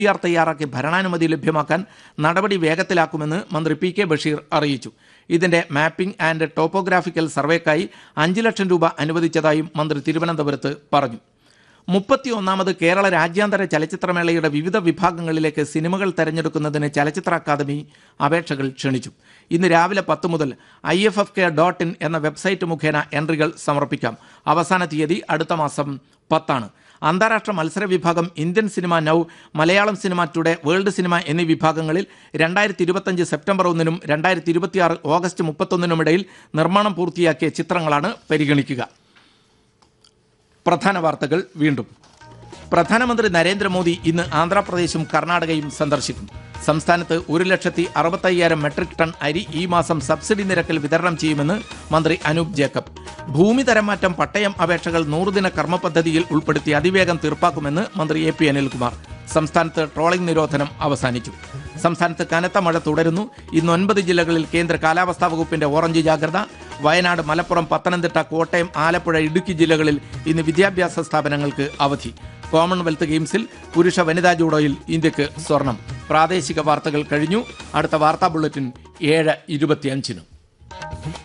R തയ്യാറാക്കി ഭരണാനുമതി ലഭ്യമാക്കാൻ നടപടി വേഗത്തിലാക്കുമെന്ന് മന്ത്രി പി കെ ബഷീർ അറിയിച്ചു ഇതിന്റെ മാപ്പിംഗ് ആൻഡ് ടോപ്പോഗ്രാഫിക്കൽ സർവേക്കായി അഞ്ച് ലക്ഷം രൂപ അനുവദിച്ചതായും മന്ത്രി തിരുവനന്തപുരത്ത് പറഞ്ഞു മുപ്പത്തിയൊന്നാമത് കേരള രാജ്യാന്തര ചലച്ചിത്രമേളയുടെ വിവിധ വിഭാഗങ്ങളിലേക്ക് സിനിമകൾ തെരഞ്ഞെടുക്കുന്നതിന് ചലച്ചിത്ര അക്കാദമി അപേക്ഷകൾ ക്ഷണിച്ചു ഇന്ന് രാവിലെ പത്ത് മുതൽ I F F K dot in എന്ന വെബ്സൈറ്റ് മുഖേന എൻട്രികൾ സമർപ്പിക്കാം അവസാന തീയതി അടുത്ത മാസം പത്താണ് അന്താരാഷ്ട്ര മത്സര വിഭാഗം Indian cinema now Malayalam cinema today world cinema എന്നീ വിഭാഗങ്ങളിൽ രണ്ടായിരത്തി ഇരുപത്തഞ്ച് സെപ്റ്റംബർ ഒന്നിനും രണ്ടായിരത്തി ഇരുപത്തിയാറ് ഓഗസ്റ്റ് മുപ്പത്തൊന്നിനും ഇടയിൽ നിർമ്മാണം പൂർത്തിയാക്കിയ ചിത്രങ്ങളാണ് പരിഗണിക്കുക പ്രധാന വാർത്തകൾ വീണ്ടും പ്രധാനമന്ത്രി നരേന്ദ്രമോദി ഇന്ന് ആന്ധ്രാപ്രദേശും കർണാടകയും സന്ദർശിക്കും സംസ്ഥാനത്ത് ഒരു ലക്ഷത്തി അറുപത്തയ്യായിരം മെട്രിക് ടൺ അരി ഈ മാസം സബ്സിഡി നിരക്കിൽ വിതരണം ചെയ്യുമെന്ന് മന്ത്രി അനൂപ് ജേക്കബ് ഭൂമി തരംമാറ്റം പട്ടയം അപേക്ഷകൾ നൂറുദിന കർമ്മ പദ്ധതിയിൽ ഉൾപ്പെടുത്തി അതിവേഗം തീർപ്പാക്കുമെന്ന് മന്ത്രി എ പി അനിൽകുമാർ സംസ്ഥാനത്ത് ട്രോളിംഗ് നിരോധനം അവസാനിച്ചു സംസ്ഥാനത്ത് കനത്ത മഴ തുടരുന്നു ഇന്ന് ഒൻപത് ജില്ലകളിൽ കേന്ദ്ര കാലാവസ്ഥാ വകുപ്പിന്റെ ഓറഞ്ച് ജാഗ്രത വയനാട് മലപ്പുറം പത്തനംതിട്ട കോട്ടയം ആലപ്പുഴ ഇടുക്കി ജില്ലകളിൽ ഇന്ന് വിദ്യാഭ്യാസ സ്ഥാപനങ്ങൾക്ക് അവധി കോമൺവെൽത്ത് ഗെയിംസിൽ പുരുഷ വനിതാ ജൂഡോയിൽ ഇന്ത്യക്ക് സ്വർണം പ്രാദേശിക വാർത്തകൾ കഴിഞ്ഞു അടുത്ത വാർത്താ ബുള്ളറ്റിൻ ഏഴ് ഇരുപത്തിയഞ്ചിനും